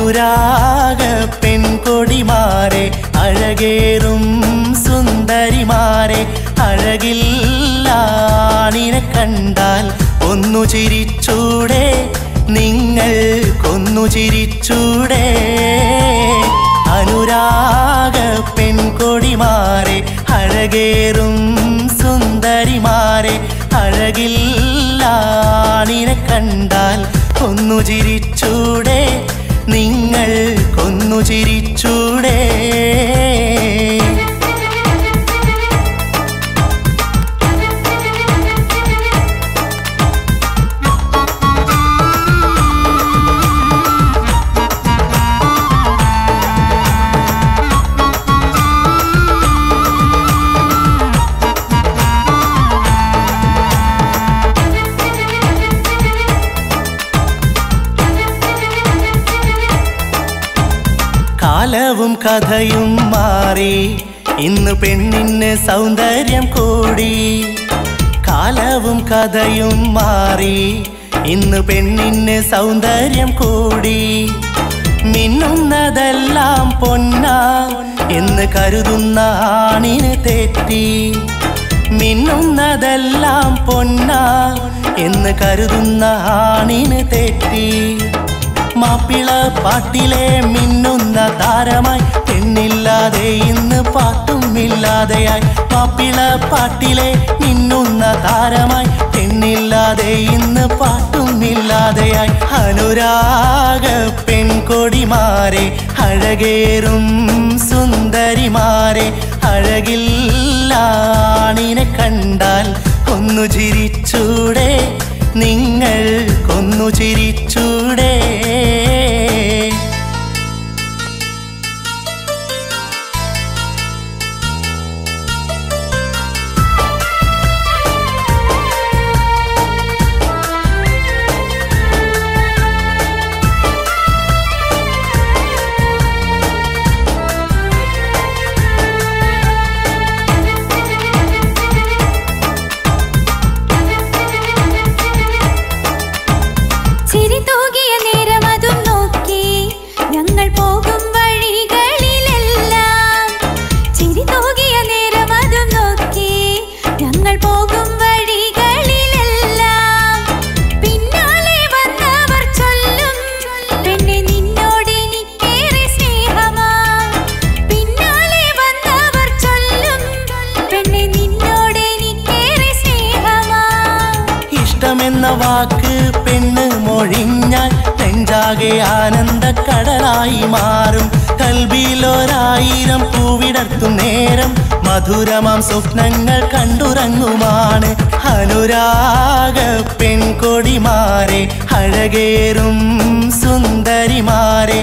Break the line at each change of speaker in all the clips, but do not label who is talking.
അനുരാഗ പെൺകൊടിമാരെ അഴകേറും സുന്ദരിമാരെ അഴകില്ലാണിനെ കണ്ടാൽ ഒന്നു ചിരിച്ചൂടെ നിങ്ങൾ കൊന്നു ചിരിച്ചൂടെ അനുരാഗ പെൺകൊടിമാരെ അഴകേറും സുന്ദരിമാരെ അഴകില്ലാണിനെ കണ്ടാൽ ഒന്നു ചിരിച്ചൂടെ നിങ്ങൾ കൊന്നു ചിരിച്ചൂടെ കാലവും കഥയും മാറി ഇന്ന് പെണ്ണിന് സൗന്ദര്യം കൂടി കാലവും കഥയും മാറി ഇന്ന് പെണ്ണിന് സൗന്ദര്യം കൂടി മിന്നുന്നതെല്ലാം പൊന്നാ എന്ന് കരുതുന്ന ആണിന് തെറ്റി മിന്നുന്നതെല്ലാം പൊന്നാ എന്ന് കരുതുന്ന ആണിന് തെറ്റി മാപ്പിള പാട്ടിലെ മിന്നുന്ന താരമായി പെണ്ണില്ലാതെ ഇന്ന് പാട്ടുമില്ലാതെയായി മാപ്പിള പാട്ടിലെ മിന്നുന്ന താരമായി പെണ്ണില്ലാതെ ഇന്ന് പാട്ടുമില്ലാതെയായി അനുരാഗ പെൺകൊടിമാരെ അഴകേറും സുന്ദരിമാരെ അഴകില്ലാണിനെ കണ്ടാൽ ഒന്നു ചിരിച്ചൂടെ നിങ്ങൾ കൊന്നു ചിരിച്ചൂടെ
ചിരി തൂകിയ നേരം അതും നോക്കി ഞങ്ങൾ പോകും വഴികളിലെല്ലാം ചിരി തൂകിയ നേരം അതും നോക്കി ഞങ്ങൾ പോകും വഴികളിലെല്ലാം പിന്നാലെ വന്നവർ ചൊല്ലും പെണ്ണെ നിന്നോട് എനിക്കേറെ സ്നേഹമാ പിന്നാലെ വന്നവർ ചൊല്ലും പെണ്ണെ നിന്നോട് എനിക്കേറെ സ്നേഹമാ
ഇഷ്ടമെന്ന വാക്ക് പെണ്ണ് മൊഴിഞ്ഞാൽ നെഞ്ചാകെ ആനന്ദക്കടലായി മാറും കൽബിലൊരായിരം പൂവിടർത്തും നേരം മധുരമാം സ്വപ്നങ്ങൾ കണ്ടുറങ്ങുമാണ് അനുരാഗ പെൺകൊടിമാരെ അഴകേറും സുന്ദരിമാരെ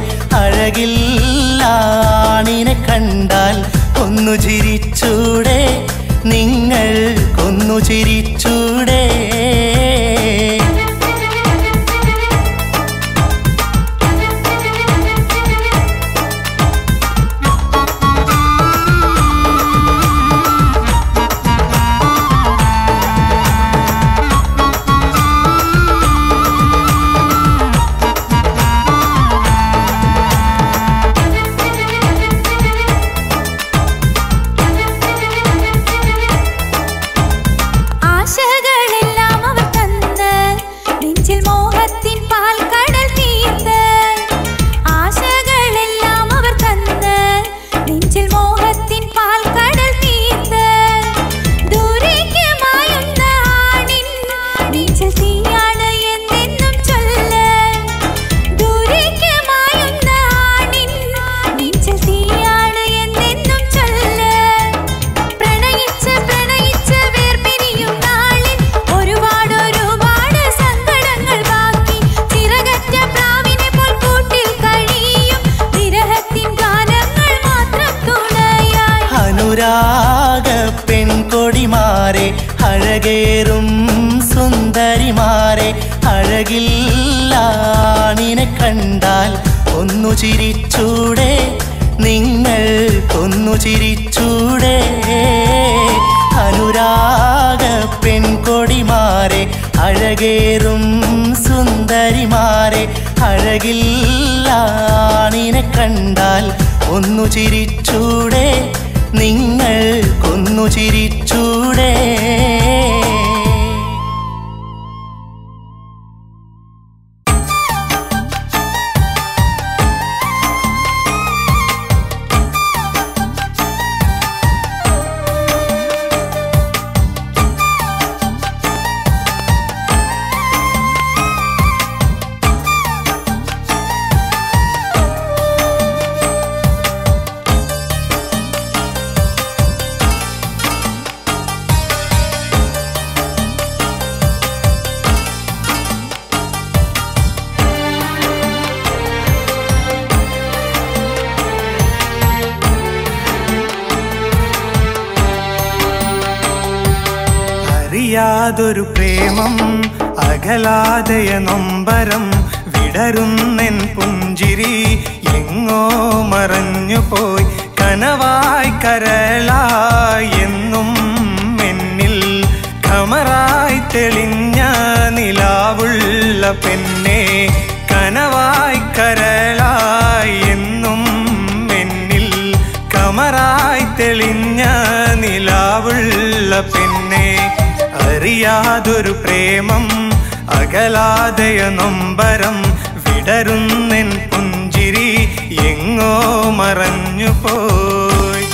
അഴകില്ലാണിനെ കണ്ടാൽ ഒന്നു ചിരിച്ചൂടെ നിങ്ങൾ കൊന്നു ചിരിച്ചൂടെ
ആശകളെല്ലാം അവർ തന്ന് നെഞ്ചിൽ മോഹത്തിൻ പാൽക്കടൽ തീർത്ത് ആശകളെല്ലാം അവർ തന്ന് നെഞ്ചിൽ മോഹത്തിൻ പാൽക്കടൽ തീർത്ത് ദൂരേക്ക് മായുന്ന ആണിൻ നെഞ്ചിൽ തീയാണ് എന്നെന്നും ചൊല്ല് ദൂരേക്ക് മായുന്ന ആണിൻ നെഞ്ചിൽ തീയാണ് എന്നെന്നും ചൊല്ല് പ്രണയിച്ച് പ്രണയിച്ച് വേർപിരിയും നാളിൽ ഒരുപാട് ഒരുപാട് സങ്കടങ്ങൾ ബാക്കി ചിറകറ്റ പ്രാവിനെ പോൽ കൂട്ടിൽ കഴിയും വിരഹത്തിൻ ഗാനങ്ങൾ മാത്രം തുണയായി
അനുരാഗ പെൺകൊടിമാരെ അഴകേറും സുന്ദരിമാരെ അഴകില്ലാണിനെ കണ്ടാൽ ഒന്നു ചിരിച്ചൂടെ നിങ്ങൾ കൊന്നു ചിരിച്ചൂടെ അനുരാഗ പെൺകൊടിമാരെ അഴകേറും സുന്ദ സുന്ദരിമാരെ അഴകില്ലാണിനെ കണ്ടാൽ ഒന്നു ചിരിച്ചൂടെ നിങ്ങൾ കൊന്നു ചിരിച്ചൂടെ
അറിയാതൊരു പ്രേമം അകലാതയ നൊമ്പരം വിടരുന്നെൻ പുഞ്ചിരി എങ്ങോ മറഞ്ഞു പോയി കനവായി കരളായി എന്നും എന്നിൽ ഖമറായി തെളിഞ്ഞ നിലാവുള്ള പെണ്ണെ കനവായി കരളായി എന്നും എന്നിൽ കമറായി തെളിഞ്ഞ നിലാവുള്ള പെണ്ണെ അറിയാതൊരു പ്രേമം അകലാതയ നൊമ്പരം വിടരുന്നെൻ പുഞ്ചിരി എങ്ങോ മറഞ്ഞു പോയി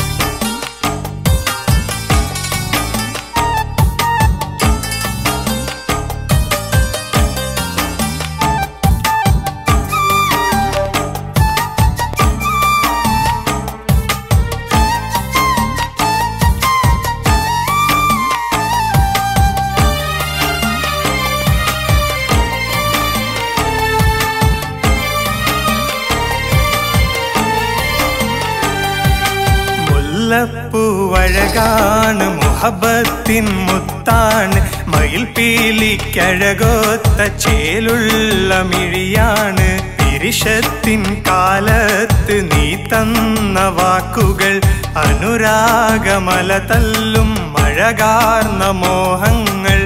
മുല്ലപ്പൂവഴകാണ് മുഹബത്തിൻ മുത്താണ് മയിൽ പീലിക്കഴകോത്ത ചേലുള്ള മിഴിയാണ് പിരിശത്തിൻ കാലത്ത് നീ തന്ന വാക്കുകൾ അനുരാഗമല തല്ലും മഴകാർന്ന മോഹങ്ങൾ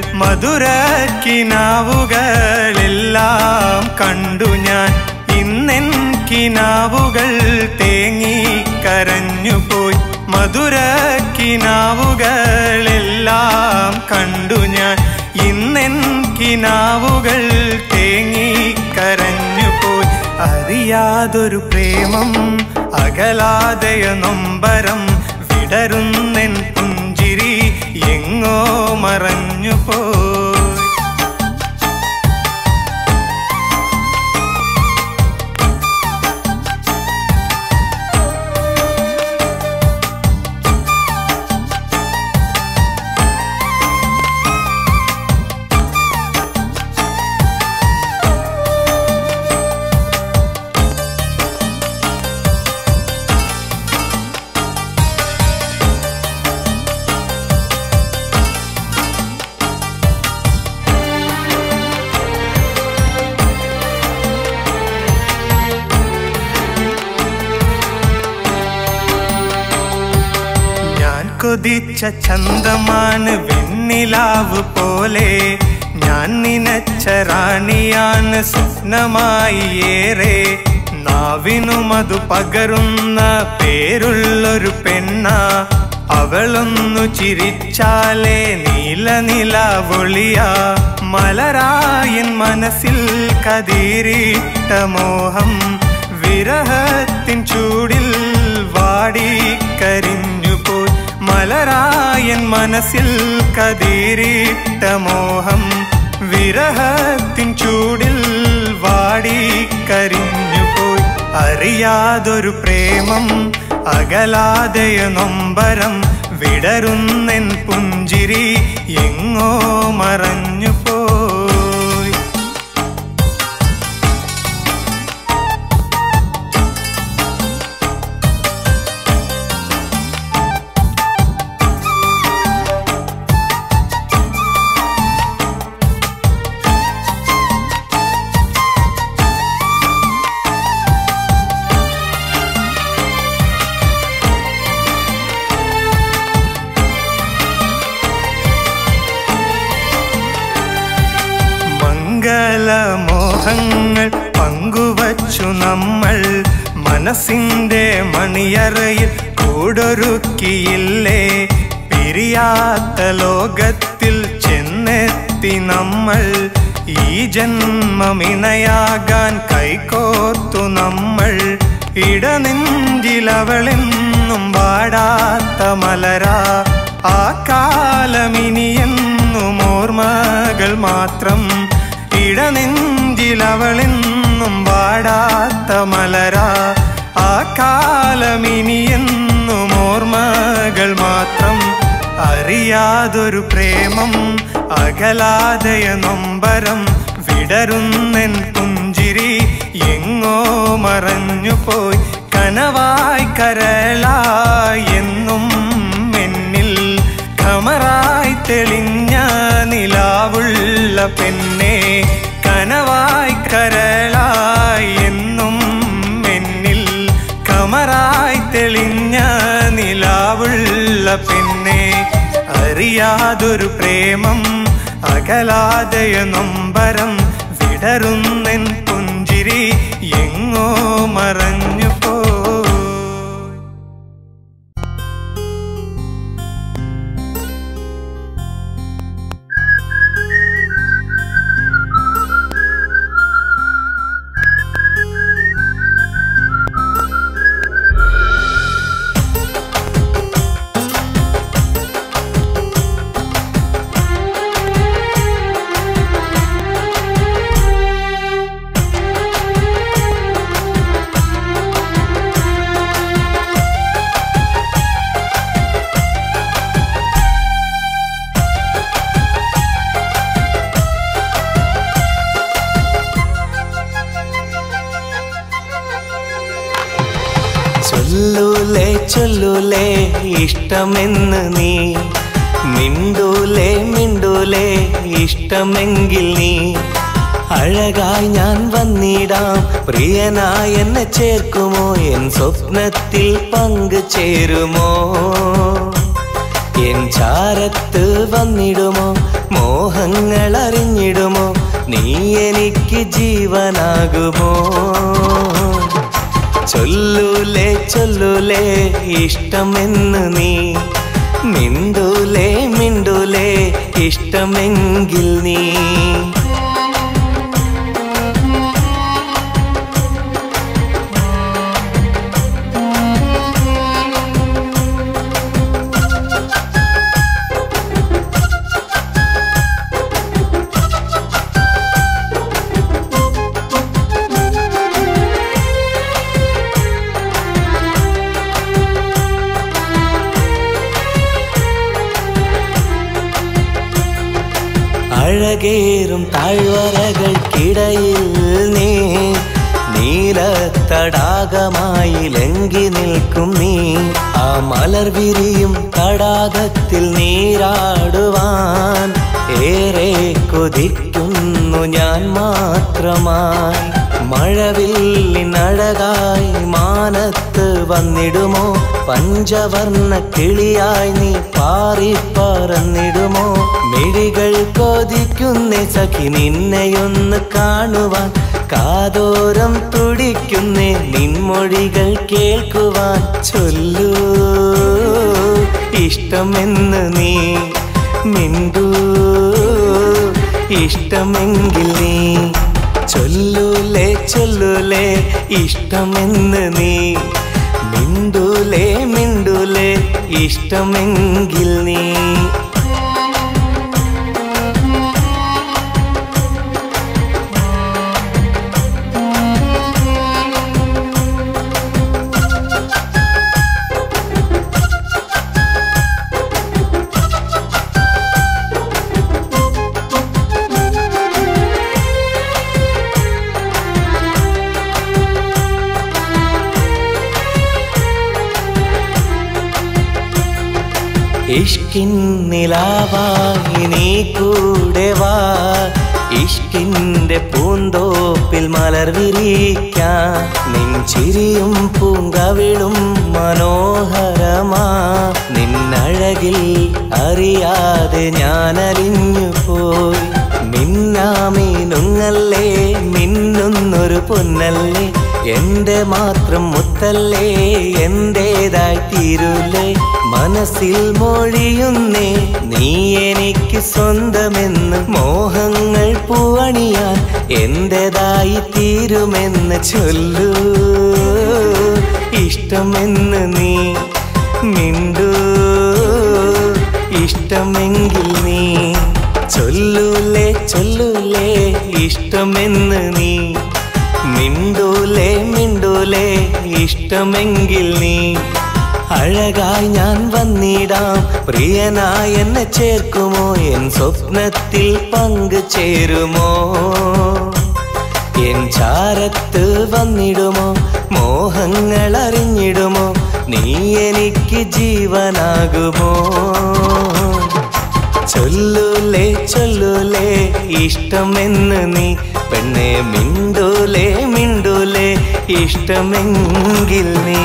മധുരക്കിനാവുകളെല്ലാം കണ്ടു ഞാൻ ഇന്നെൻ കിനാവുകൾ തേങ്ങി കരഞ്ഞുപോയി മധുര കിനാവുകളെല്ലാം കണ്ടു ഞാൻ ഇന്നെൻ കിനാവുകൾ തേങ്ങി കരഞ്ഞുപോയി അറിയാതൊരു പ്രേമം അകലാതയ നൊമ്പരം വിടരുന്നെൻ പുഞ്ചിരി എങ്ങോ മറഞ്ഞു പോയി ഞാൻ കൊതിച്ച ചന്തമാണ് വെണ്ണിലാവ് പോലെ ഞാൻ നിനച്ച റാണിയാണ് സ്വപ്നമായി ഏറെ നാവിനും അത് പകരുന്ന പേരുള്ളൊരു പെണ്ണ അവളൊന്നു ചിരിച്ചാലേ നീല നിലാവൊളിയ മലരായൻ മനസ്സിൽ കതിരിട്ട മോഹം വിരഹത്തിൻ ചൂടിൽ വാടിക്കരിഞ്ഞുപോയി മലരായൻ മനസ്സിൽ കതിരിട്ട മോഹം വിരഹത്തിൻ ചൂടിൽ വാടിക്കരിഞ്ഞുപോയി അറിയാതൊരു പ്രേമം അകലാതയ നൊമ്പരം വിടരുന്നെൻ പുഞ്ചിരി എങ്ങോ മറഞ്ഞു പോയി മോഹങ്ങൾ പങ്കുവച്ചു നമ്മൾ മനസ്സിന്റെ മണിയറയിൽ കൂടൊരുക്കിയില്ലേ പിരിയാത്ത ലോകത്തിൽ ചെന്നെത്തി നമ്മൾ ഈ ജന്മമിണയാകാൻ കൈകോർത്തു നമ്മൾ ഇടനെഞ്ചിലവളെന്നും വാടാത്ത മലരാ ആ കാലമിനിയെന്നും ഓർമ്മകൾ മാത്രം ഇടനെഞ്ചിലവളെന്നും വാടാത്ത മലരാ ആ കാലമിനിയെന്നും ഓർമ്മകൾ മാത്രം അറിയാതൊരു പ്രേമം അകലാതയ നൊമ്പരം വിടരുന്നെൻ പുഞ്ചിരി എങ്ങോ മറഞ്ഞു പോയി കനവായി കരളായി എന്നും എന്നിൽ ഖമറായി തെളിഞ്ഞ നിലാവുള്ള പെണ്ണെ കനവായി കരളായി എന്നും എന്നിൽ കമറായി തെളിഞ്ഞ നിലാവുള്ള പെണ്ണെ അറിയാതൊരു പ്രേമം അകലാതയ നൊമ്പരം വിടരുന്നെൻ പുഞ്ചിരി എങ്ങോ മറഞ്ഞു പോയി
ചൊല്ലൂലേ ചൊല്ലൂലേ ഇഷ്ടമെന്ന് നീ മിണ്ടൂലേ മിണ്ടൂലേ ഇഷ്ടമെങ്കിൽ നീ അഴകായി ഞാൻ വന്നിടാം പ്രിയനായി എന്നെ ചേർക്കുമോ എൻ സ്വപ്നത്തിൽ പങ്കു ചേരുമോ എൻ ചാരത്ത് വന്നിടുമോ മോഹങ്ങൾ അറിഞ്ഞിടുമോ നീ എനിക്ക് ജീവനാകുമോ ചൊല്ലൂലേ ചൊല്ലൂലേ ഇഷ്ടമെന്ന് നീ മിണ്ടൂലേ മിണ്ടൂലേ ഇഷ്ടമെങ്കിൽ നീ അഴകേറും താഴ്വരകൾക്കിടയിൽ നീ നീലത്തടാകമായി ലങ്കി നിൽക്കും നീ ആ മലർ വിരിയും തടാകത്തിൽ നീരാടുവാൻ ഏറെ കൊതിക്കുന്നു ഞാൻ മാത്രമായി മഴവില്ലിനഴകായി മാനത്ത് വന്നിടുമോ പഞ്ചവർണ്ണ കിളിയായി നീ പാറിപ്പറന്നിടുമോ മിഴികൾ കൊതിക്കുന്ന സഖി നിന്നെയൊന്ന് കാണുവാൻ കാതോരം തുടിക്കുന്നേ നിൻമൊഴികൾ കേൾക്കുവാൻ ചൊല്ലൂ ഇഷ്ടമെന്ന് നീ മിണ്ടൂ ഇഷ്ടമെങ്കിൽ നീ ചൊല്ലൂലേ ചൊല്ലൂലേ ഇഷ്ടമെന്ന് നീ മിണ്ടൂലേ മിണ്ടൂലേ ഇഷ്ടമെങ്കിൽ നീ ഇഷ്കിൻ നിലാവായി നീ കൂടെ വാ ഇഷ്കിന്റെ പൂന്തോപ്പിൽ മലർ വിരിക്കാൻ നിൻ ചിരിയും പൂങ്കവിളും മനോഹരമാ നിന്നഴകിൽ അറിയാതെ ഞാൻ അലിഞ്ഞു പോയി മിന്നാമീനുങ്ങല്ലേ മിന്ന പൊന്നല്ലേ എന്റെ മാത്രം മുത്തല്ലേ എന്റേതായി തീരൂലേ മനസ്സിൽ മൊഴിയുന്നേ നീ എനിക്ക് സ്വന്തമെന്ന് മോഹങ്ങൾ പൂവണിയാൻ എന്റേതായി തീരുമെന്ന് ചൊല്ലൂ ഇഷ്ടമെന്ന് നീ മിണ്ടൂ ഇഷ്ടമെങ്കിൽ നീ ചൊല്ലൂലേ ചൊല്ലൂലേ ഇഷ്ടമെന്ന് നീ മിണ്ടൂലേ മിണ്ടൂലേ ഇഷ്ടമെങ്കിൽ നീ അഴകായി ഞാൻ വന്നിടാം പ്രിയനായി എന്നെ ചേർക്കുമോ എൻ സ്വപ്നത്തിൽ പങ്കു ചേരുമോ എൻ ചാരത്ത് വന്നിടുമോ മോഹങ്ങൾ അറിഞ്ഞിടുമോ നീ എനിക്ക് ജീവനാകുമോ ചൊല്ലൂലേ ചൊല്ലൂലേ ഇഷ്ടമെന്ന് നീ പെണ്ണെ മിണ്ടൂലേ മിണ്ടൂലേ ഇഷ്ടമെങ്കിൽ നീ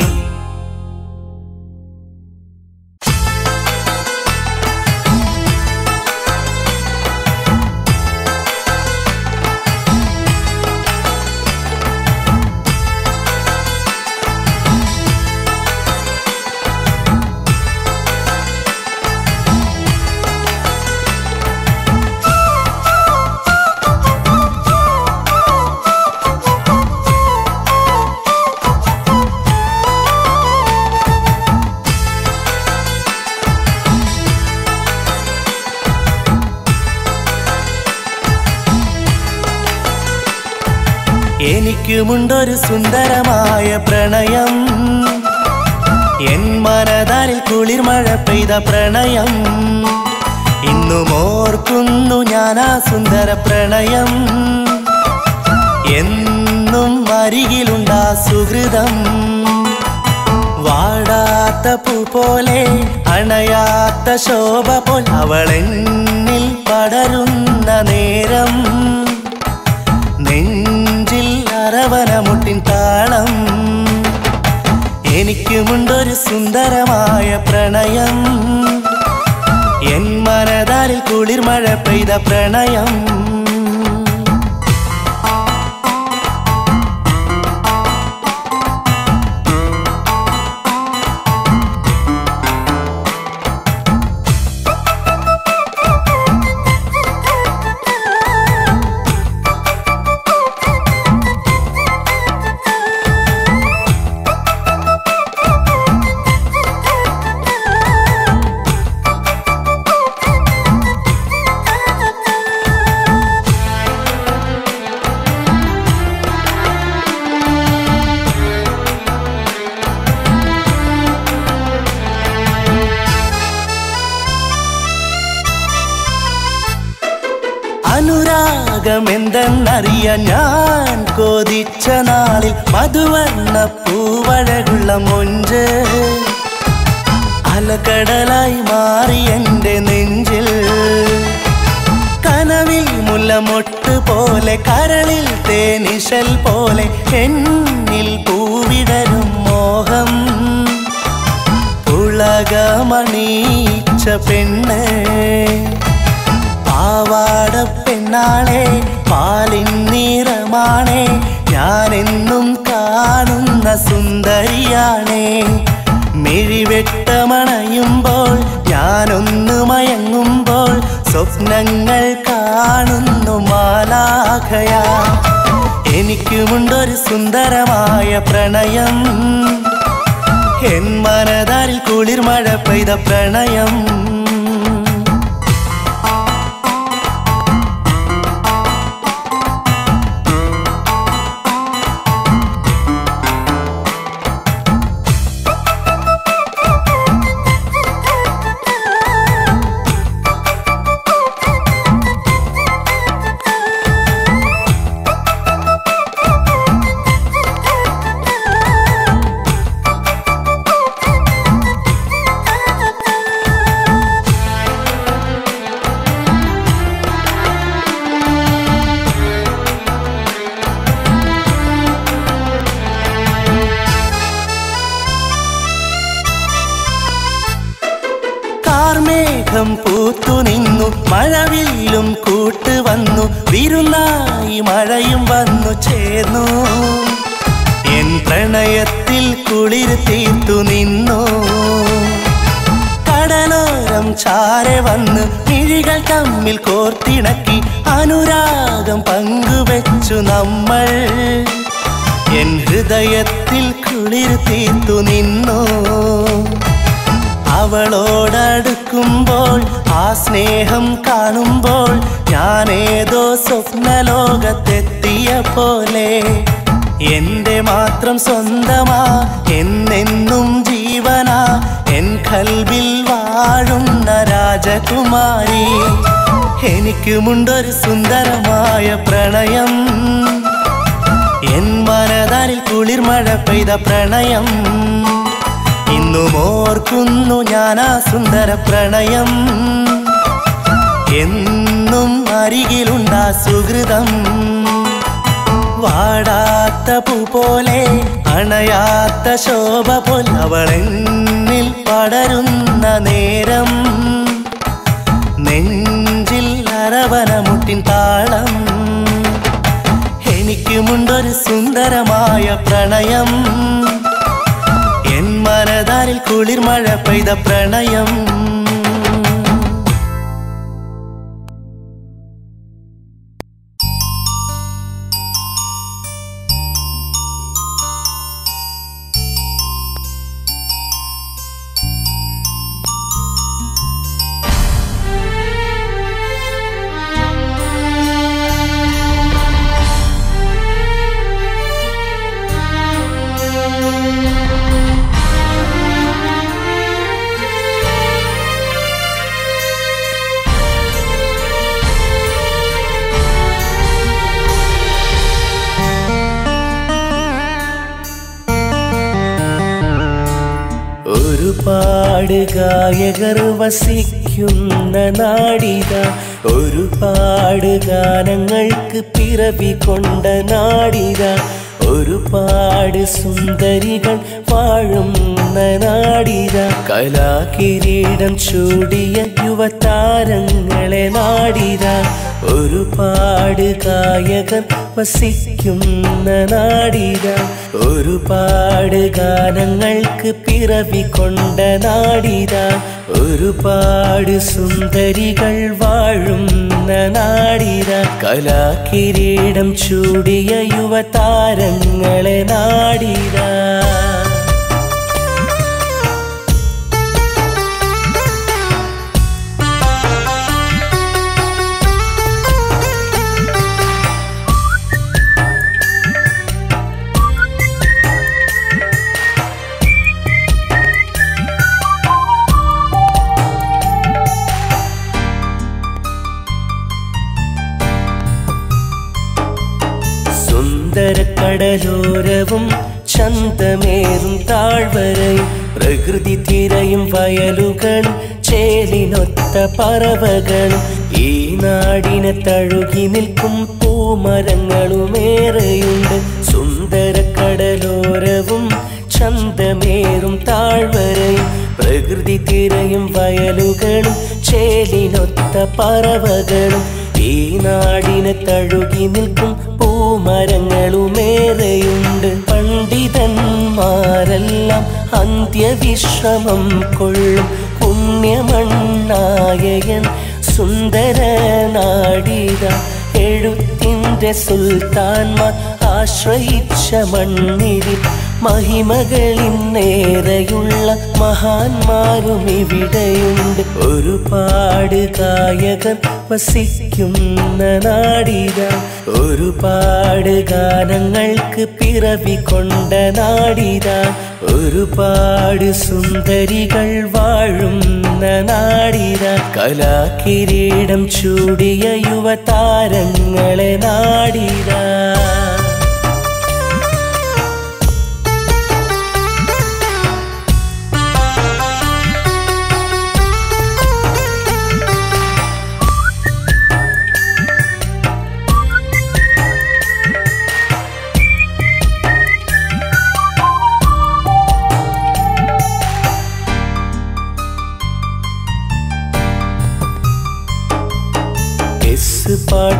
എനിക്കുമുണ്ടൊരു സുന്ദരമായ പ്രണയം എൻ മനതാരിൽ കുളിർമഴ പെയ്ത പ്രണയം ഇന്നും ഓർക്കുന്നു ഞാൻ ആ സുന്ദര പ്രണയം എന്നും അരികിലുണ്ടാ സുഹൃതം വാടാത്ത പൂ പോലെ അണയാത്ത ശോഭ പോൽ അവളെന്നിൽ പടരുന്ന നേരം നെഞ്ചിൽ അരവനമുട്ടിൻ താളം എനിക്കുമുണ്ടൊരു സുന്ദരമായ പ്രണയം എൻ മനതാരിൽ കുളിർമഴ പെയ്ത പ്രണയം അനുരാഗമെന്തെന്നറിയാൻ ഞാൻ കൊതിച്ച നാളിൽ മധുവർണ്ണ പൂവഴകുള്ള മൊഞ്ച് അലക്കടലായി മാറി എൻ്റെ നെഞ്ചിൽ കനവിൽ മുല്ലമൊട്ട് പോലെ കരളിൽ തേനിശൽ പോലെ എന്നിൽ പൂവിടരും മോഹം ഉളകമണീച്ച പെണ്ണ് പാവാട പെണ്ണാളെ പാലിൻ നിറമാണേ ഞാനെന്നും കാണുന്ന സുന്ദരിയാണേ മിഴിവെട്ടമണയുമ്പോൾ ഞാനൊന്നു മയങ്ങുമ്പോൾ സ്വപ്നങ്ങൾ കാണുന്നു മാലാഖയാ എനിക്കുമുണ്ടൊരു സുന്ദരമായ പ്രണയം എൻ മനതാരിൽ കുളിർമഴ പെയ്ത പ്രണയം കാർമേഘം പൂത്തു നിന്നു മഴ മഴവില്ലും കൂട്ട് വന്നു വിരുന്നായി മഴയും വന്നു ചേർന്നു എൻ പ്രണയത്തിൽ കുളിർ തീർത്തു നിന്നു കടലോരം ചാരെ വന്ന് മിഴികൾ തമ്മിൽ കോർത്തിണക്കി അനുരാഗം പങ്കുവെച്ചു നമ്മൾ എൻ ഹൃദയത്തിൽ കുളിർ തീർത്തു നിന്നു അവളോടടുക്കുമ്പോൾ ആ സ്നേഹം കാണുമ്പോൾ ഞാനേതോ സ്വപ്നലോകത്തെത്തിയ പോലെ എന്റെ മാത്രം സ്വന്തമാ എന്നെന്നും ജീവനാ എൻ കൽവിൽ വാഴുന്ന രാജകുമാരി എനിക്കുമുണ്ടൊരു സുന്ദരമായ പ്രണയം എൻ മനതാരിൽ കുളിർമഴ പെയ്ത പ്രണയം ഇന്നും ഓർക്കുന്നു ഞാൻ ആ സുന്ദര പ്രണയം എന്നും അരികിലുണ്ടാ സുഹൃതം വാടാത്ത പൂ പോലെ അണയാത്ത ശോഭ പോലെ അവളെന്നിൽ പടരുന്ന നേരം നെഞ്ചിൽ അരവനമുട്ടിൻ താളം എനിക്കുമുണ്ടൊരു സുന്ദരമായ പ്രണയം എൻ മനതാരിൽ കുളിർമഴ പെയ്ത പ്രണയം ഒരുപാട് ഗായകർ വസിക്കുന്ന നാടിക ഒരുപാട് ഗാനങ്ങൾക്ക് പിറവി കൊണ്ട നാടിക ഒരുപാട് സുന്ദരികൾ വാഴുന്ന നാടിക കലാകിരീടം ചൂടിയ യുവതാരങ്ങളെ നാടിക ഒരുപാട് ഗായകർ വസിക്കുന്ന നാടിക ഒരുപാട് ഗാനങ്ങൾക്ക് പിറവി കൊണ്ട നാടിക ഒരുപാട് സുന്ദരികൾ വാഴുന്ന നാടിക കലാകിരീടം ചൂടിയ യുവതാരങ്ങളെ നാടിക സുന്ദരക്കടലോരവും ചന്തമേറും താഴ്വരയും പ്രകൃതി തിരയും വയലുകളും ചേലിനൊത്ത പറവകളും ഈ നാടിനെ തഴുകി നിൽക്കും പൂമരങ്ങളുമേറെയുണ്ട് സുന്ദരക്കടലോരവും ചന്തമേറും താഴ്വരയും പ്രകൃതി തിരയും വയലുകളും ചേലിനൊത്ത പറവകളും ഈ നാടിനെ തഴുകി നിൽക്കും പൂമരങ്ങളുമേറെയുണ്ട് പണ്ഡിതന്മാരെല്ലാം അന്ത്യവിശ്രമം കൊള്ളും പുണ്യമണ്ണായകൻ സുന്ദര നാടിക എഴുത്തിൻ്റെ സുൽത്താൻമാർ ആശ്രയിച്ച മണ്ണിരിൽ മഹിമകളിന്നേറെയുള്ള മഹാന്മാരും ഇവിടെയുണ്ട് ഒരുപാട് ഗായകർ വസിക്കുന്ന നാടിക ഒരുപാട് ഗാനങ്ങൾക്ക് പിറവി കൊണ്ട നാടിക ഒരുപാട് സുന്ദരികൾ വാഴുന്ന നാടിക കലാകിരീടം ചൂടിയ യുവതാരങ്ങളെ നാടിക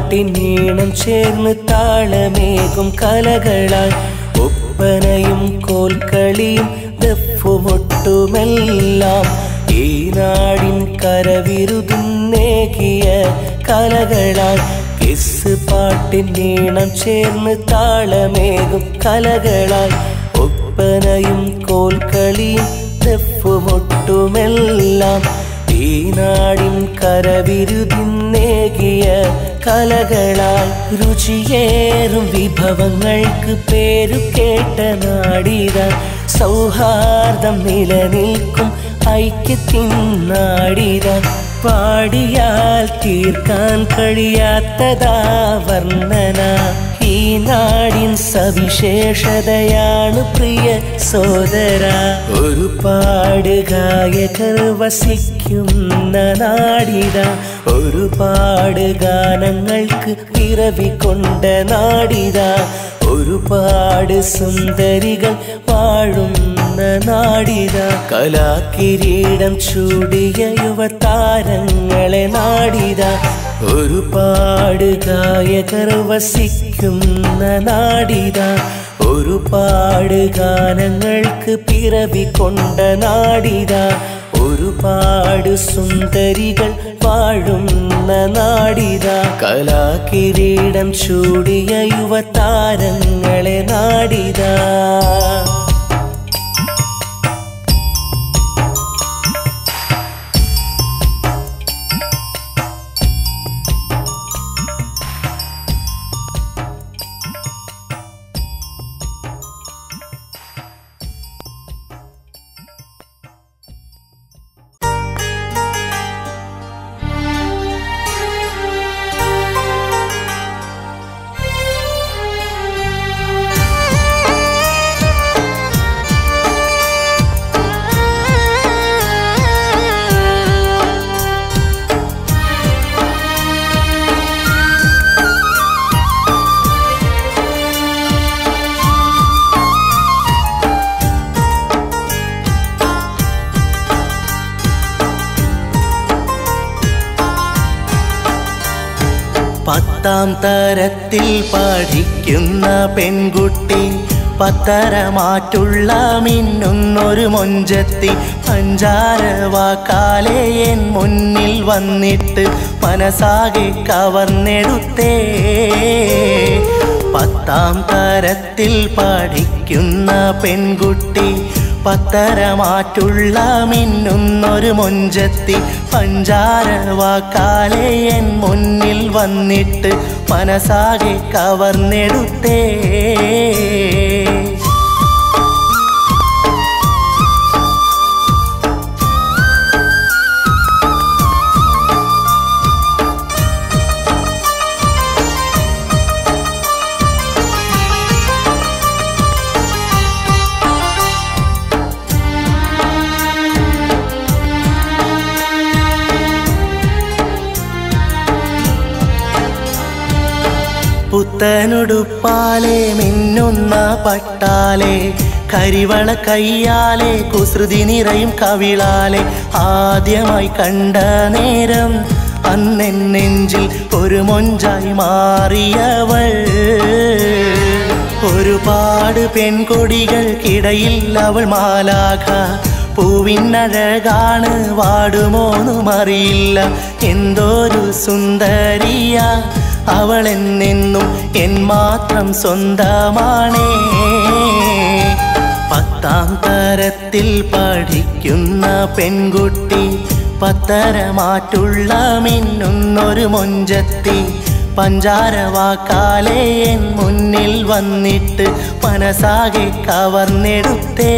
പാട്ടിനീണം ചേർന്ന് താളമേകും കലകളായി ഒപ്പനയും കോൽക്കളിയും ദഫുമൊട്ടുമെല്ലാം ഈ നാടിൻ കരവിരുതുന്നേകിയ കലകളായി കിസ് പാട്ടിനീണം ചേർന്ന് താളമേകും കലകളായി ഒപ്പനയും കോൽക്കളിയും ദഫുമൊട്ടുമെല്ലാം ഈ നാടിൻ കരവിരുതിന്നേകിയ കലകളാൽ രുചിയേറും വിഭവങ്ങൾക്ക് പേരു കേട്ട നാടിത സൗഹാർദ്ദം നിലനിൽക്കും ഐക്യത്തിൻ നാടിത പാടിയാൽ തീർക്കാൻ കഴിയാത്തതാ വർണ്ണന ഈ നാടിൻ സവിശേഷതയാണ് പ്രിയ സോദര ഒരുപാട് ഗായകർ വസിക്കുന്ന നാടിത ഒരുപാട് ഗാനങ്ങൾക്ക് പിറവി കൊണ്ട നാടിത ഒരുപാട് സുന്ദരികൾ വാഴുന്ന നാടിത കലാകിരീടം ചൂടിയ യുവതാരങ്ങളെ നാടിത ഒരുപാട് ഗായകർ വസിക്കുന്ന നാടിത ഒരുപാട് ഗാനങ്ങൾക്ക് പിറവി കൊണ്ട നാടിത ഒരുപാട് സുന്ദരികൾ വാഴുന്ന നാടിത കലാകിരീടം ചൂടിയ യുവതാരങ്ങളെ നാടിത പത്താം തരത്തിൽ പഠിക്കുന്ന പെൺകുട്ടി പത്തരമാറ്റുള്ള മിന്നുന്നൊരു മൊഞ്ചത്തി പഞ്ചാര വാക്കാലെ എൻ മുന്നിൽ വന്നിട്ട് മനസ്സാകെ കവർന്നെടുത്തേ പത്താം തരത്തിൽ പഠിക്കുന്ന പെൺകുട്ടി പത്തരമാറ്റുള്ള മിന്നുന്നൊരു മൊഞ്ചത്തി പഞ്ചാര വാക്കാലെ എൻ മുന്നിൽ വന്നിട്ട് മനസ്സാകെ കവർന്നെടുത്തേ പുത്തനുടുപ്പാലെ മിന്നുന്ന പട്ടാലെ കരിവള കയ്യാലെ കുസൃതി നിറയും കവിളാലെ ആദ്യമായി കണ്ട നേരം അന്നെൻ നെഞ്ചിൽ ഒരു മൊഞ്ചായി മാറിയവൾ ഒരുപാട് പെൺകൊടികൾക്കിടയിൽ അവൾ മാലാഖ പൂവിനഴകാണ് വാടുമോന്നും അറിയില്ല എന്തോരു സുന്ദരിയ അവൾ എന്നെന്നും എൻ മാത്രം സ്വന്തമാണേ പത്താം തരത്തിൽ പഠിക്കുന്ന പെൺകുട്ടി പത്തരമാറ്റുള്ള മിന്നുന്നൊരു മൊഞ്ചത്തി പഞ്ചാര വാക്കാലെ എൻ മുന്നിൽ വന്നിട്ട് മനസ്സാകെ കവർന്നെടുത്തേ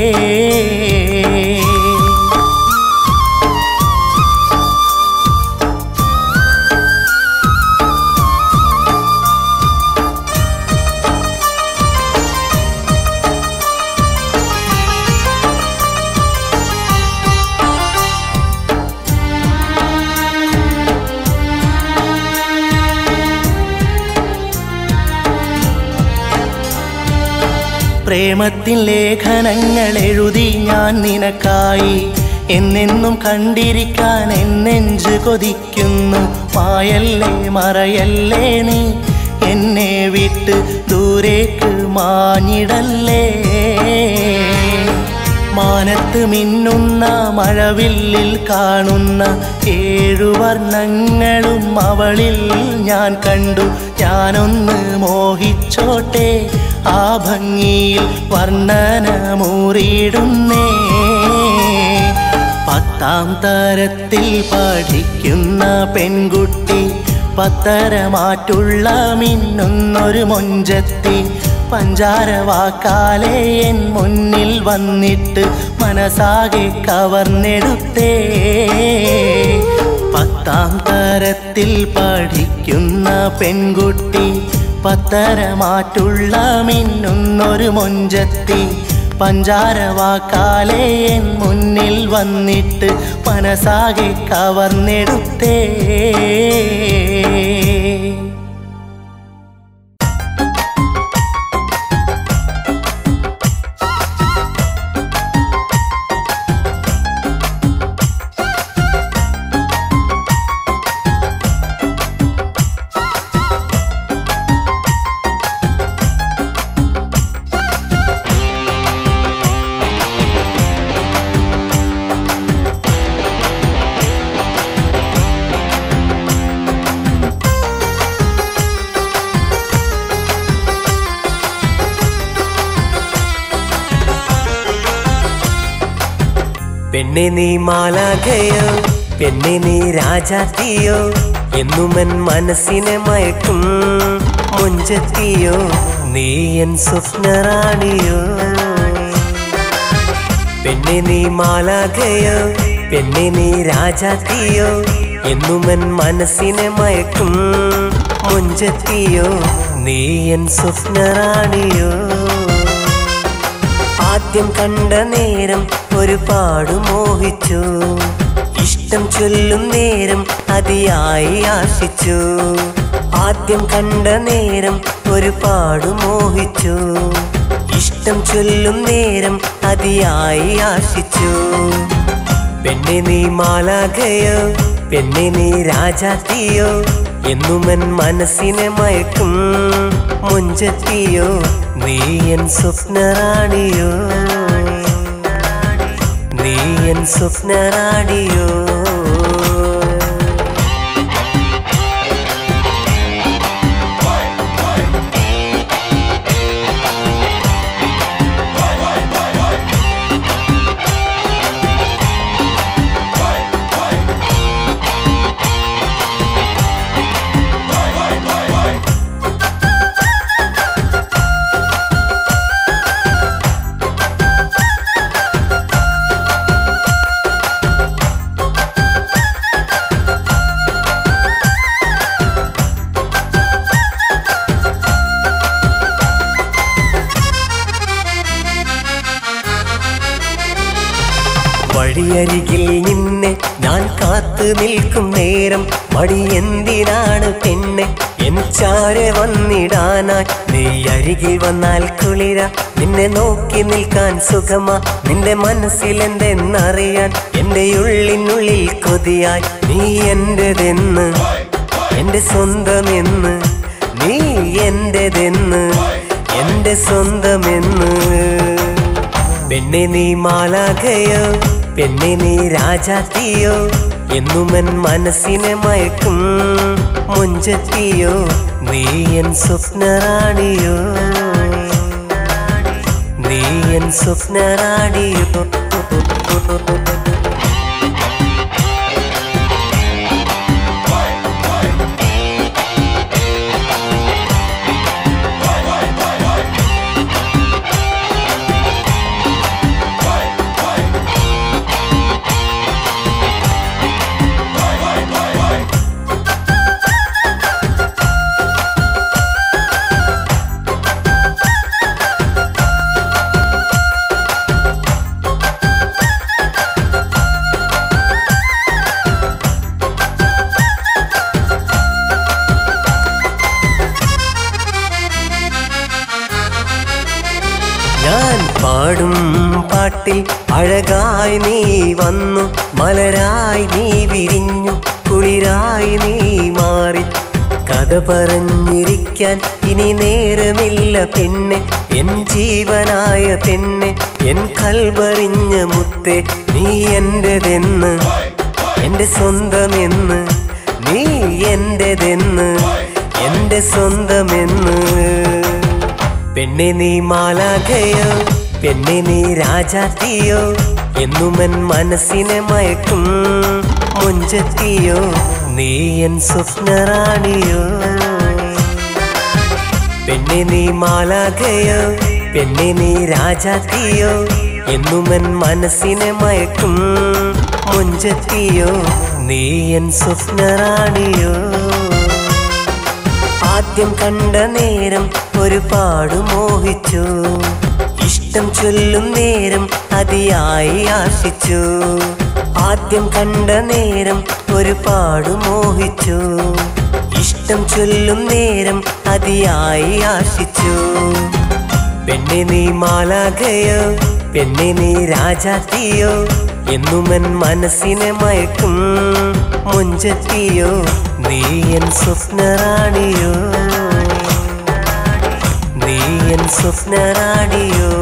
പ്രേമത്തിൻ ലേഖനങ്ങൾ എഴുതി ഞാൻ നിനക്കായി എന്നെന്നും കണ്ടിരിക്കാൻ എന്നെഞ്ച് കൊതിക്കുന്നു മായല്ലേ മറയല്ലേ നീ എന്നെ വിട്ട് ദൂരേക്ക് മാഞ്ഞിടല്ലേ മാനത്ത് മിന്നുന്ന മഴവില്ലിൽ കാണുന്ന ഏഴു വർണ്ണങ്ങളും അവളിൽ ഞാൻ കണ്ടു ഞാനൊന്ന് മോഹിച്ചോട്ടെ ആ ഭംഗിയിൽ വർണ്ണനമൂറിയിടുന്നേ പത്താം തരത്തിൽ പഠിക്കുന്ന പെൺകുട്ടി പത്തരമാറ്റുള്ള മിന്നുന്നൊരു മൊഞ്ചത്തി പഞ്ചാരവാക്കാലെ എൻ മുന്നിൽ വന്നിട്ട് മനസ്സാകെ കവർന്നെടുത്തേ പത്താം തരത്തിൽ പഠിക്കുന്ന പെൺകുട്ടി പത്തരമാറ്റുള്ള മിന്നുന്നൊരു മൊഞ്ചത്തി പഞ്ചാരവാക്കാലെ എൻ മുന്നിൽ വന്നിട്ട് മനസ്സാകെ കവർന്നെടുത്തേ
പെണ്ണെ നീ മാലാഖയോ പെണ്ണെ നീ രാജാത്തിയോ എന്നുമൻ മനസ്സിനെ മയക്കും മുഞ്ചത്തിയോ നീ എൻ സ്വപ്നറാണിയോ പെണ്ണെ നീ മാലാഖയോ പെണ്ണെ നീ രാജാത്തിയോ എന്നുമൻ മനസ്സിനെ മയക്കും മുഞ്ചത്തിയോ നീ എൻ സ്വപ്നറാണിയോ ആദ്യം കണ്ട നേരം ഒരുപാട് മോഹിച്ചു ഇഷ്ടം ചൊല്ലും നേരം അതിയായി ആശിച്ചു ആദ്യം കണ്ട നേരം ഒരുപാട് മോഹിച്ചു ഇഷ്ടം ചൊല്ലും നേരം അതിയായി ആശിച്ചു പെണ്ണെ നീ മാലാഖയോ പെണ്ണെ നീ രാജാത്തിയോ എന്നുമൻ മനസ്സിനെ മയക്കും മുഞ്ചത്തിയോ നീ എൻ സ്വപ്നറാണിയോ നീ എൻ സ്വപ്നറാണിയോ വഴിയരികിൽ നിന്നെ ഞാൻ കാത്തു നിൽക്കും നേരം മടി എന്തിനാണ് പെണ്ണെ എൻ ചാരെ വന്നിടാനായി നീ അരികിൽ വന്നാൽ കുളിര നിന്നെ നോക്കി നിൽക്കാൻ സുഖമാ നിന്റെ മനസ്സിൽ എന്തെന്നറിയാൻ എന്റെ ഉള്ളിനുള്ളിൽ കൊതിയായി നീ എന്റെതെന്ന് എന്റെ സ്വന്തമെന്ന് നീ എന്റെതെന്ന് എന്റെ സ്വന്തമെന്ന് പെണ്ണെ നീ മാലാഖയോ പെണ്ണെ നീ രാജാത്തിയോ എന്നുമൻ മനസ്സിനെ മയക്കും മുഞ്ചത്തിയോ നീ എൻ സ്വപ്നറാണിയോ നീ എൻ സ്വപ്നറാണിയോ ഞാൻ പാടും പാട്ടിൽ അഴകായി നീ വന്നു മലരായി നീ വിരിഞ്ഞു കുളിരായി നീ മാറി കഥ പറഞ്ഞിരിക്കാൻ ഇനി നേരമില്ല പെണ്ണെ എൻ ജീവനായ പെണ്ണെ എൻ കൽവറിഞ്ഞ മുത്തെ നീ എന്റെതെന്ന് എന്റെ സ്വന്തമെന്ന് നീ എന്റെതെന്ന് എന്റെ സ്വന്തമെന്ന് പെണ്ണെ നീ മാലാഖയോ പെണ്ണെ നീ രാജാത്തിയോ എന്നുമൻ മനസ്സിനെ മയക്കും മുഞ്ചത്തിയോ നീ എൻ സ്വപ്നറാണിയോ പെണ്ണെ നീ മാലാഖയോ പെണ്ണെ നീ രാജാത്തിയോ എന്നുമൻ മനസ്സിനെ മയക്കും മുഞ്ചത്തിയോ നീ എൻ സ്വപ്നറാണിയോ ആദ്യം കണ്ട നേരം ഒരുപാട് മോഹിച്ചു ഇഷ്ടം ചൊല്ലും നേരം അതിയായി ആശിച്ചു ആദ്യം കണ്ട നേരം ഒരുപാട് മോഹിച്ചു ഇഷ്ടം ചൊല്ലും നേരം അതിയായി ആശിച്ചു പെണ്ണെ നീ മാലാഖയോ പെണ്ണെ നീ രാജാത്തിയോ എന്നുമൻ മനസ്സിനെ മയക്കും മുഞ്ചത്തിയോ നീ എൻ സ്വപ്നറാണിയോ നീ എൻ സ്വപ്നറാണിയോ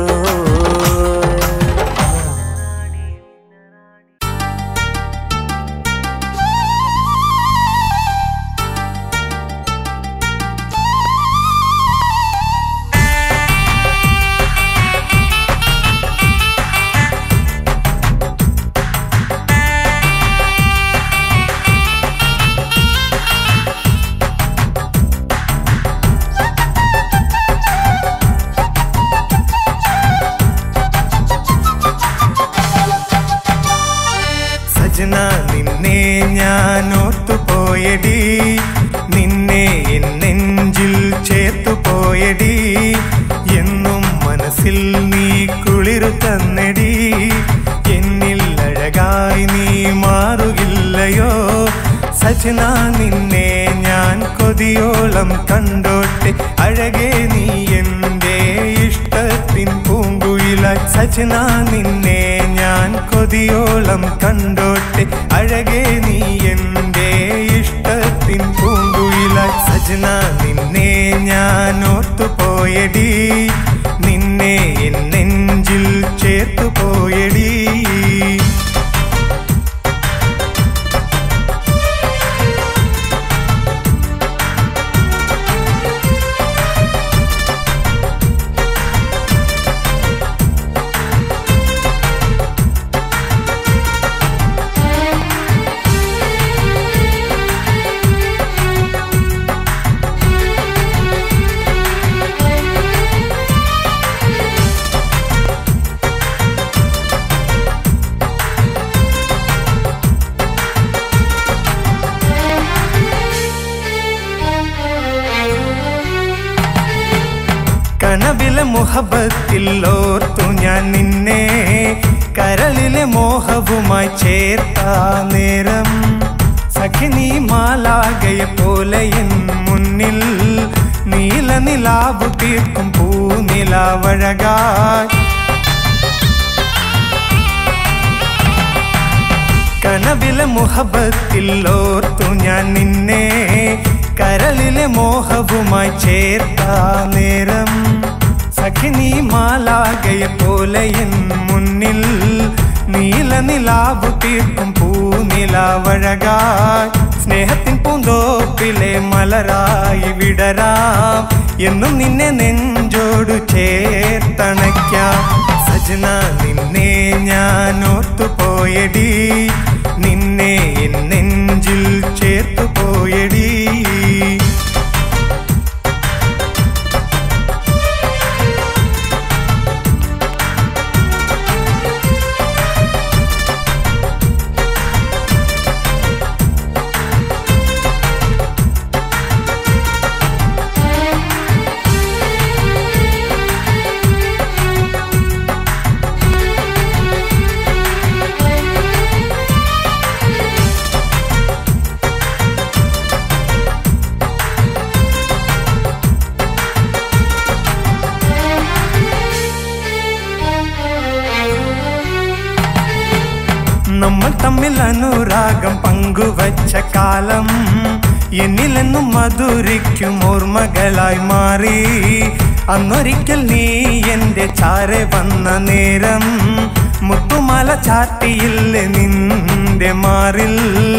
സജന നിന്നെ ഞാൻ ഓർത്തുപോയടി നിന്നെ എൻ നെഞ്ചിൽ ചേർത്തുപോയടി എന്നും മനസ്സിൽ നീ കുളിരു തന്നടി എന്നിൽ അഴകായി നീ മാറുകില്ലയോ സജന നിന്നെ ഞാൻ കൊതിയോളം കണ്ടോട്ടെ അഴകേ നീ എൻ്റെ ഇഷ്ടത്തിൻ പൂങ്കുയിലായി സജന നിന്നെ ഞാൻ കൊതിയോളം കണ്ടോട്ടെ അഴകേ നീ എൻ്റെ ഇഷ്ടത്തിൻ പൂങ്കുയിലായി സജന നിന്നെ ഞാൻ ഓർത്തുപോയടി നിന്നെ എൻ നെഞ്ചിൽ ചേർത്തുപോയടി കനവിലെ മുഹബത്തിൽ ഓർത്തു ഞാൻ നിന്നെ കരളിലെ മോഹവുമായി ചേർത്ത നേരം സഖി നീ മാലാകയെ പോലെ എൻ മുന്നിൽ നീല നിലാവ് തീർക്കും പൂനിലാവഴകായി കനവിലെ മുഹബത്തിൽ ഓർത്തു ഞാൻ നിന്നെ കരളിലെ മോഹവുമായി ചേർത്ത നേരം സഖി നീ മാലാകയെ പോലെ എൻ മുന്നിൽ നീല നിലാവ് തീർക്കും പൂനിലാവഴകായി സ്നേഹത്തിൻ പൂന്തോപ്പിലെ മലരായി വിടരാം എന്നും നിന്നെ നെഞ്ചോടു ചേർത്തണയ്ക്കാം സജന നിന്നെ ഞാൻ ഓർത്തുപോയടി നിന്നെ എൻ നെഞ്ചിൽ ചേർത്തുപോയടി നമ്മൾ തമ്മിൽ അനുരാഗം പങ്കുവച്ച കാലം എന്നിലെന്നും മധുരിക്കും ഓർമ്മകളായി മാറി അന്നൊരിക്കൽ നീ എന്റെ ചാരെ വന്ന നേരം മുത്തുമാല ചാട്ടിയില്ല നിന്റെ മാറിൽ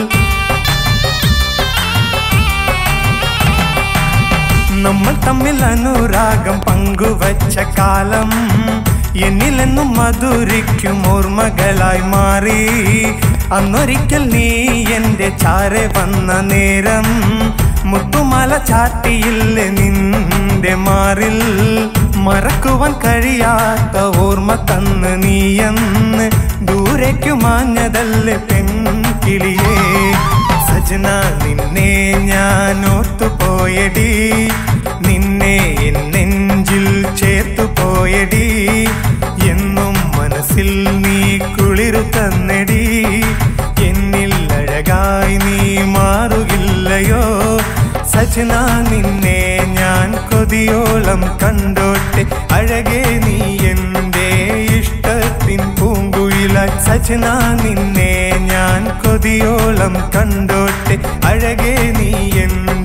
നമ്മൾ തമ്മിൽ അനുരാഗം പങ്കുവച്ച കാലം എന്നിലെന്നും മധുരിക്കും ഓർമ്മകളായി മാറി അന്നൊരിക്കൽ നീ എന്റെ ചാരെ വന്ന നേരം മുത്തുമാല ചാട്ടിയില്ല നിന്റെ മാറിൽ മറക്കുവാൻ കഴിയാത്ത ഓർമ്മ തന്ന് നീയെന്ന് ദൂരേക്കു മാഞ്ഞതല്ലേ പെൺകിളിയേ സജന നിന്നെ ഞാൻ ഓർത്തുപോയടി നിന്നെ എൻ നെഞ്ചിൽ ചേർത്തു പോയടി എന്നും മനസ്സിൽ നീ കുളിരു തന്നടി എന്നിൽ അഴകായി നീ മാറുകില്ലയോ സജന നിന്നെ ഞാൻ കൊതിയോളം കണ്ടോട്ടെ അഴകേ നീ എന്റെ ഇഷ്ടത്തിൻ പൂങ്കുയിലായി സജന നിന്നെ ഞാൻ കൊതിയോളം കണ്ടോട്ടെ അഴകേ നീ എന്റെ